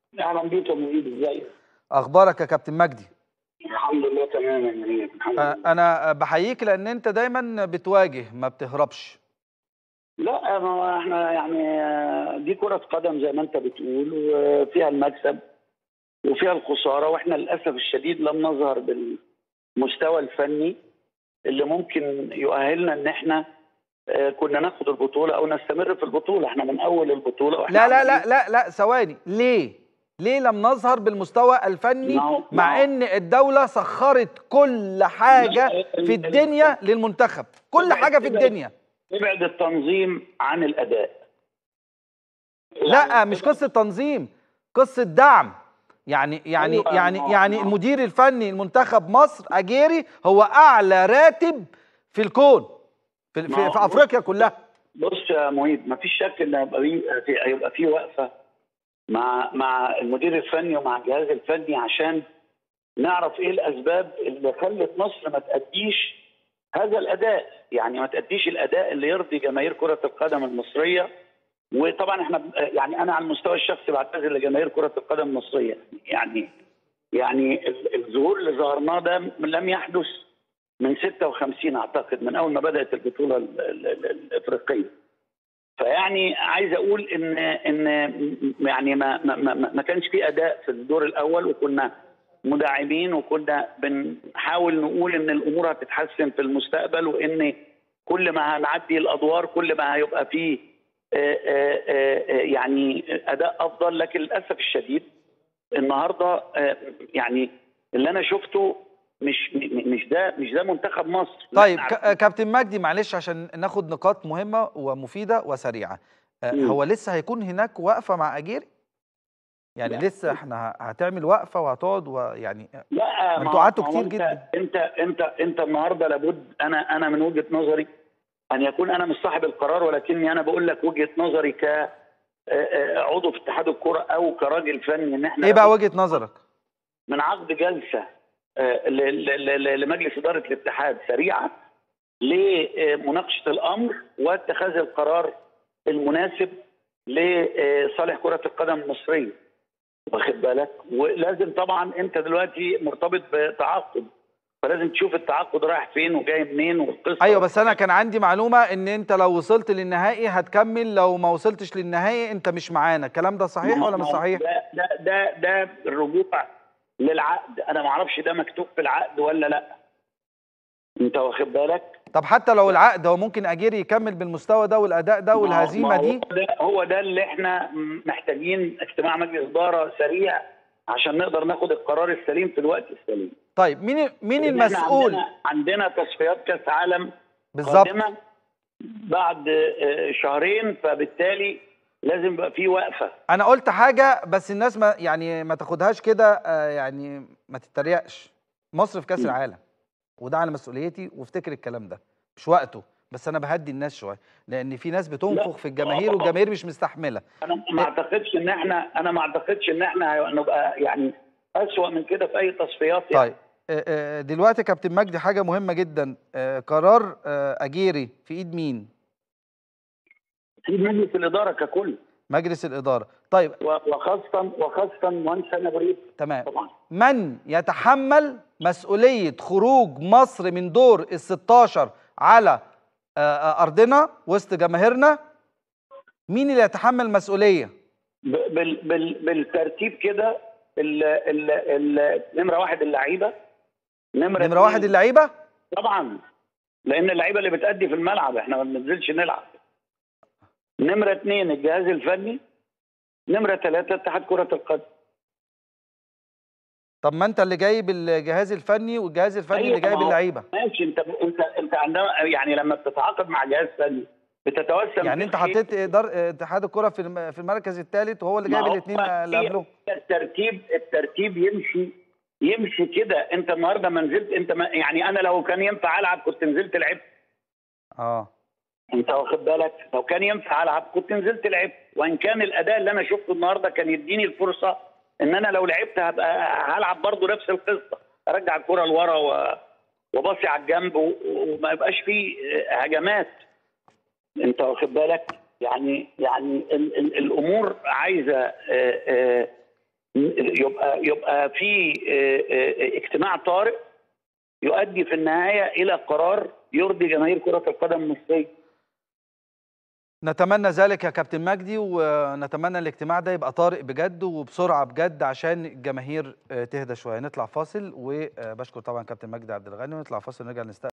اهلا بيك يا مجيد ازيك؟ اخبارك يا كابتن مجدي الحمد لله تمام يا مجيد الحمد آه، لله انا بحييك لان انت دايما بتواجه ما بتهربش لا ما هو احنا يعني آه، دي كرة قدم زي ما انت بتقول وفيها المكسب وفيها الخسارة واحنا للأسف الشديد لم نظهر بالمستوى الفني اللي ممكن يؤهلنا ان احنا آه، كنا ناخد البطولة او نستمر في البطولة احنا من اول البطولة واحنا لا لا عمالين- لا لا لا ثواني ليه ليه لم نظهر بالمستوى الفني ما هو- ما مع هو- ان الدولة سخرت كل حاجة لا، في ال- الدنيا للمنتخب كل حاجة في ابعد- الدنيا ابعد التنظيم عن الأداء لا يعني مش قصة تنظيم قصة دعم يعني يعني أيوة، يعني ما- يعني ما- المدير الفني المنتخب مصر اجيري هو اعلى راتب في الكون في, ما في, هو- في افريقيا كلها بص يا مهيب ما فيش شك ان هيبقى في في- هيبقى في وقفه مع مع المدير الفني ومع الجهاز الفني عشان نعرف ايه الاسباب اللي خلت مصر ما تاديش هذا الاداء يعني ما تاديش الاداء اللي يرضي جماهير كره القدم المصريه وطبعا احنا يعني انا على المستوى الشخصي بعتذر لجماهير كره القدم المصريه يعني يعني ال- الظهور اللي ظهرناه ده لم يحدث من 56 اعتقد من اول ما بدات البطوله ال- ال- ال- الافريقيه فيعني عايز اقول ان ان يعني ما ما ما, ما كانش في اداء في الدور الاول وكنا مدعمين وكنا بنحاول نقول ان الامور هتتحسن في المستقبل وان كل ما هنعدي الادوار كل ما هيبقى فيه آه، آه، آه، يعني اداء افضل لكن للاسف الشديد النهارده آه، يعني اللي انا شفته مش م- مش ده مش ده منتخب مصر طيب إحنا ك- كابتن مجدي معلش عشان ناخد نقاط مهمة ومفيدة وسريعة آه، مم. هو لسه هيكون هناك وقفة مع أجيري يعني لا. لسه احنا ه- هتعمل وقفة وهتقعد ويعني لا ما ما انتوا قعدتوا ما هو كتير انت جدا. انت انت انت النهارده لابد انا انا من وجهه نظري ان يكون انا مش صاحب القرار ولكني انا بقول لك وجهه نظري ك آه، آه، عضو في اتحاد الكره او كراجل فني ان احنا ايه بقى لابد وجهة نظرك من عقد جلسه آه، ل- ل- ل- لمجلس اداره الاتحاد سريعه لمناقشه الامر واتخاذ القرار المناسب لصالح كره القدم المصريه واخد بالك ولازم طبعا انت دلوقتي مرتبط بتعاقد فلازم تشوف التعاقد رايح فين وجاي منين والقصه ايوه بس انا كان عندي معلومة ان انت لو وصلت للنهائي هتكمل لو ما وصلتش للنهائي انت مش معانا الكلام ده صحيح ما- ولا مش ما هو صحيح ده ده ده ده الرجوع للعقد انا ما اعرفش ده مكتوب في العقد ولا لا انت واخد بالك طب حتى لو العقد هو ممكن اجيري يكمل بالمستوى ده والاداء ده ما- والهزيمة ما هو دي ده هو ده اللي احنا محتاجين اجتماع مجلس اداره سريع عشان نقدر ناخد القرار السليم في الوقت السليم طيب مين مين لأن إحنا المسؤول عندنا, عندنا تصفيات كاس عالم بالظبط قادمة بعد آه، شهرين فبالتالي لازم يبقى في وقفه انا قلت حاجه بس الناس ما يعني ما تاخدهاش كده آه، يعني ما تتريقش مصر في كاس مم. العالم وده على مسؤوليتي وافتكر الكلام ده مش وقته بس انا بهدي الناس شويه لان في ناس بتنفخ في الجماهير والجماهير مش مستحمله انا ما اعتقدش ان احنا انا ما اعتقدش ان احنا هنبقى يعني اسوأ من كده في اي تصفيات يعني. طيب آه، آه، دلوقتي يا كابتن مجدي حاجه مهمه جدا آه، قرار آه، اجيري في ايد مين في مجلس الاداره ككل مجلس الاداره طيب و- وخاصه وخاصه مهندس انا بريد تمام طبعا من يتحمل مسؤولية خروج مصر من دور ال 16 على آه، آه، أرضنا وسط جماهيرنا مين اللي يتحمل مسؤولية؟ ب- بال بال بالترتيب كده ال- ال- ال- نمره واحد اللعيبه نمره نمرة واحد اتنين- اللعيبة؟ طبعا لان اللعيبه اللي بتأدي في الملعب احنا ما بننزلش نلعب نمره اثنين الجهاز الفني نمره ثلاثه اتحاد كره القدم طب ما أنت اللي جايب الجهاز الفني والجهاز الفني أيوة، اللي جايب ما هو- اللعيبة ماشي انت انت انت عندما يعني لما بتتعاقد مع جهاز فني بتتوسم يعني في أنت الخير. حطيت إدار اتحاد الكرة في الم- في المركز الثالث وهو اللي ما جايب هو الاثنين اللي هي- قبلهم الترتيب الترتيب يمشي يمشي كده انت النهارده ما نزلت انت ما يعني انا لو كان ينفع العب كنت نزلت لعبت اه انت واخد بالك لو كان ينفع العب كنت نزلت لعبت وان كان الاداء اللي انا شفته النهارده كان يديني الفرصه ان انا لو لعبت هبقى هلعب برضه نفس القصه ارجع الكره لورا و- وباصي على الجنب و- وما يبقاش فيه هجمات انت واخد بالك يعني يعني ال ال الامور عايزه آه، آه، يبقى يبقى في آه، آه، اجتماع طارئ يؤدي في النهايه الى قرار يرضي جماهير كره القدم المصريه نتمنى ذلك يا كابتن مجدي ونتمنى الاجتماع ده يبقى طارئ بجد وبسرعه بجد عشان الجماهير آه، تهدى شويه نطلع فاصل وبشكر طبعا كابتن مجدي عبد الغني ونطلع فاصل ونرجع نستقبل